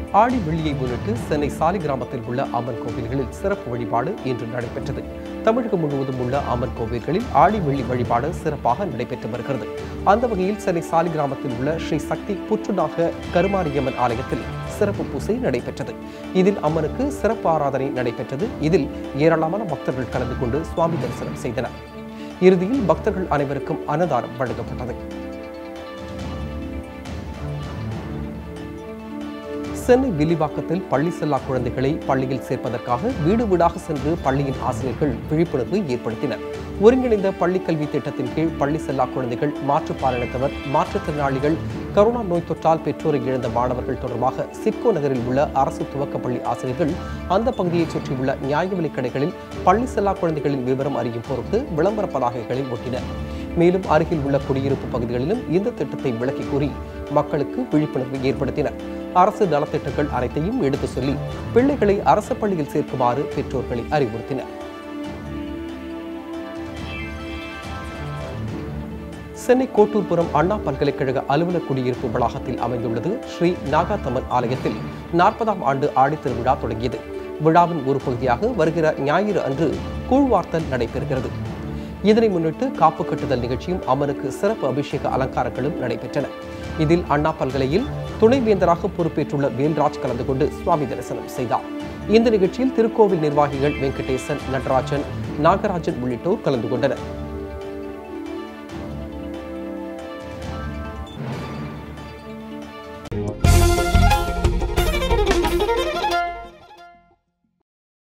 ஆடி வெள்ளியை முன்னிட்டு சென்னை சாலி கிராமத்தில் உள்ள அம்மன் கோவில்களில் சிறப்பு வழிபாடு இன்று நடைபெற்றது தமிழகம் முழுவதும் உள்ள அம்மன் கோவில்களில் ஆடி வெள்ளி வழிபாடு சிறப்பாக நடைபெற்று வருகிறது அந்த வகையில் சென்னை சாலி கிராமத்தில் உள்ள ஸ்ரீ சக்தி புற்றுநாக கருமாரியம்மன் ஆலயத்தில் சிறப்பு பூசை நடைபெற்றது இதில் அம்மனுக்கு சிறப்பு ஆராதனை நடைபெற்றது இதில் ஏராளமான பக்தர்கள் கலந்து கொண்டு சுவாமி தரிசனம் செய்தனர் இறுதியில் பக்தர்கள் அனைவருக்கும் அன்னதானம் வழங்கப்பட்டது சென்னை வில்லிவாக்கத்தில் பள்ளி செல்லா குழந்தைகளை பள்ளியில் சேர்ப்பதற்காக வீடு வீடாக சென்று பள்ளியின் ஆசிரியர்கள் விழிப்புணர்வு ஏற்படுத்தினர் ஒருங்கிணைந்த பள்ளி கல்வி திட்டத்தின் கீழ் பள்ளி செல்லா குழந்தைகள் மாற்றுப்பாலினத்தவர் மாற்றுத்திறனாளிகள் கரோனா நோய் தொற்றால் பெற்றோரை இழந்த மாணவர்கள் தொடர்பாக சிட்கோ நகரில் உள்ள அரசு துவக்க பள்ளி ஆசிரியர்கள் அந்த பகுதியைச் சுற்றியுள்ள நியாய விலைக் கடைகளில் பள்ளி செல்லா குழந்தைகளின் விவரம் அறியும் பொருட்டு விளம்பர பதாகைகளை ஒட்டினர் மேலும் அருகில் உள்ள குடியிருப்பு பகுதிகளிலும் இந்த திட்டத்தை விளக்கி கூறி மக்களுக்கு விழிப்புணர்வு ஏற்படுத்தினர் அரசு நலத்திட்டங்கள் அனைத்தையும் எடுத்து சொல்லி பிள்ளைகளை அரசு பள்ளியில் சேர்க்குமாறு பெற்றோர்களை அறிவுறுத்தினர் சென்னை கோட்டூர்புரம் அண்ணா பல்கலைக்கழக அலுவலர் குடியிருப்பு வளாகத்தில் அமைந்துள்ளது ஸ்ரீ நாகாத்தம்மன் ஆலயத்தில் நாற்பதாம் ஆண்டு ஆடித் திருவிழா தொடங்கியது விழாவின் ஒரு பகுதியாக வருகிற ஞாயிறு அன்று கூழ்வார்த்தல் நடைபெறுகிறது இதனை முன்னிட்டு காப்பு கட்டுதல் நிகழ்ச்சியும் அம்மனுக்கு சிறப்பு அபிஷேக அலங்காரங்களும் நடைபெற்றன இதில் அண்ணா பல்கலையில் துணைவேந்தராக பொறுப்பேற்றுள்ள வேல்ராஜ் கலந்து கொண்டு சுவாமி தரிசனம் செய்தார் இந்த நிகழ்ச்சியில் திருக்கோவில் நிர்வாகிகள் வெங்கடேசன் நடராஜன் நாகராஜன் உள்ளிட்டோர் கலந்து கொண்டனர்